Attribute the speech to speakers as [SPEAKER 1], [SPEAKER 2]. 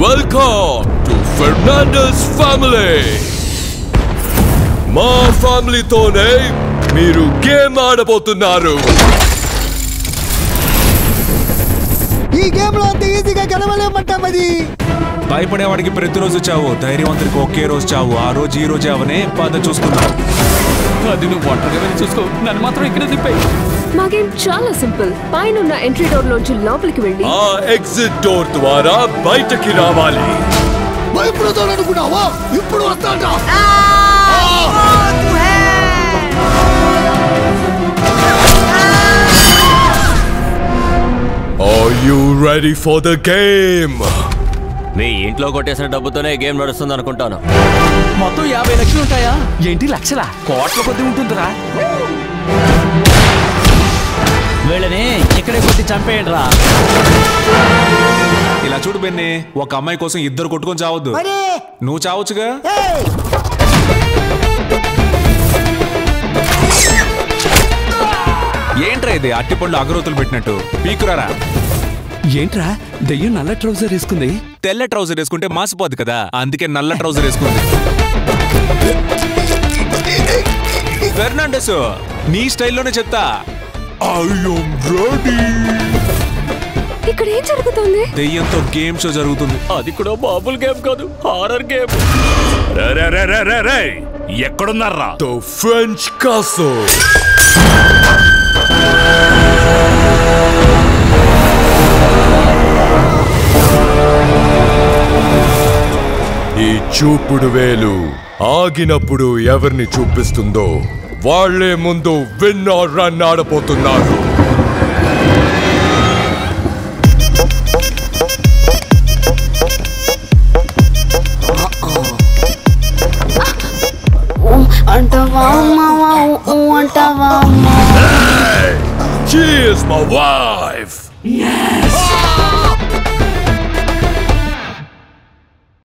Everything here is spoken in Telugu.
[SPEAKER 1] వెల్కమ్ టు ఫెర్నాండస్ ఫ్యామిలీ మా ఫ్యామిలీతోనే మీరు గేమ్ ఆడబోతున్నారు
[SPEAKER 2] ఈ గేమ్ లో అంత ఈజీగా గెలవలేమంటా మరి
[SPEAKER 3] భయపడేవాడికి ప్రతిరోజు చావు ధైర్యవంతుడికి ఒకే రోజు చావు ఆ రోజు ఈ రోజు అవనే పద చూసుకుందాం
[SPEAKER 4] అది నువ్వు ఒంటరిగా వెళ్ళి చూసుకో నన్ను మాత్రం ఇక్కడే తిప్పాయి
[SPEAKER 5] మా గేమ్ చాలా సింపుల్ పైన ఎంట్రీ డోర్ లోంచి లోపలికి వెళ్ళి
[SPEAKER 1] ఆ ఎగ్జిట్ డోర్ ద్వారా బయటకి రావాలి
[SPEAKER 2] భయపడతాడు అనుకున్నావా ఇప్పుడు వస్తాడా
[SPEAKER 1] are you ready for the game
[SPEAKER 6] మీ ఇంట్లో కొట్టేసిన డబ్బుతోనే ఈ గేమ్ నడుస్తుంది అనుకుంటాను
[SPEAKER 4] మొత్తం యాభై లక్షలు ఉంటాయా ఏంటి లక్షల కోట్ల కొద్ది ఉంటుందిరా
[SPEAKER 7] వీళ్ళని ఇక్కడే కొట్టి చంపేయండి రా
[SPEAKER 3] ఇలా చూడు బెన్ని ఒక అమ్మాయి కోసం ఇద్దరు కొట్టుకొని చావద్దు
[SPEAKER 2] మరి
[SPEAKER 3] నువ్వు చావచ్చుగా
[SPEAKER 2] ఏయ్,
[SPEAKER 3] ఏంట్రా ఇది అట్టిపండు అగరోతులు పెట్టినట్టు పీకురారా
[SPEAKER 4] ఏంట్రా దెయ్యం నల్ల ట్రౌజర్ వేసుకుంది
[SPEAKER 3] తెల్ల ట్రౌజర్ వేసుకుంటే మాసిపోద్ది కదా అందుకే నల్ల ట్రౌజర్ వేసుకుంది ఫెర్నాండస్ నీ స్టైల్లోనే చెప్తా
[SPEAKER 5] ఇక్కడ ఏం జరుగుతుంది
[SPEAKER 3] దెయ్యంతో గేమ్ షో జరుగుతుంది
[SPEAKER 6] అది కూడా మామూలు గేమ్ కాదు హారర్ గేమ్
[SPEAKER 1] ఎక్కడున్నారా ద ఫ్రెంచ్ కాసల్ ఈ చూపుడు వేలు ఆగినప్పుడు ఎవరిని చూపిస్తుందో వాళ్ళే ముందు విన్ ఆర్ రన్ ఆడపోతున్నారు
[SPEAKER 8] అంటావా అమ్మావా ఊ అంటావా అమ్మా
[SPEAKER 1] She is my wife!